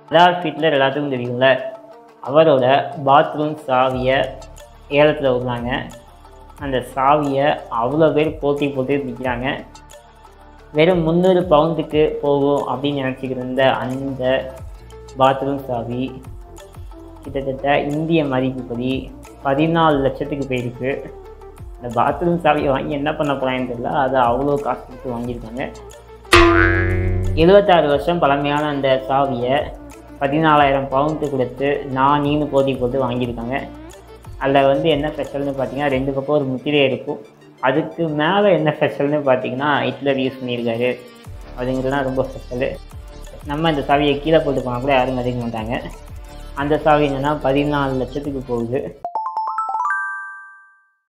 Adolf Hitler எல்லாத்துக்கும் தெரியும்ல அவரோட பாத்ரூம் சாவியை ஏலத்தில் விடுறாங்க அந்த சாவியை அவ்வளோ பேர் போட்டி போட்டு விற்கிறாங்க வெறும் முந்நூறு பவுண்டுக்கு போகும் அப்படின்னு நினச்சிக்கிட்டு இருந்த அந்த பாத்ரூம் சாவி கிட்டத்தட்ட இந்திய மதிப்புப்படி பதினாலு லட்சத்துக்கு போயிருக்கு இந்த பாத்ரூம் சாவியை வாங்கி என்ன பண்ண போகிறாங்கன்னு தெரியல அதை அவ்வளோ காசு கொடுத்து வாங்கியிருக்காங்க எழுபத்தாறு வருஷம் பழமையான அந்த சாவியை பதினாலாயிரம் பவுண்டு கொடுத்து நான் நீனு போட்டி போட்டு வாங்கியிருக்காங்க அதில் வந்து என்ன ஸ்பெஷல்னு பார்த்தீங்கன்னா ரெண்டு பக்கம் ஒரு முத்திரை இருக்கும் அதுக்கு மேலே என்ன ஸ்பெஷல்னு பார்த்தீங்கன்னா ஹிட்லர் யூஸ் பண்ணியிருக்காரு அப்படிங்கிறதுலாம் ரொம்ப ஸ்பெஷலு நம்ம இந்த சாவியை கீழே போட்டு போனால் கூட யாரும் மதிக்க மாட்டாங்க அந்த சாவி என்னென்னா பதினாலு லட்சத்துக்கு போகுது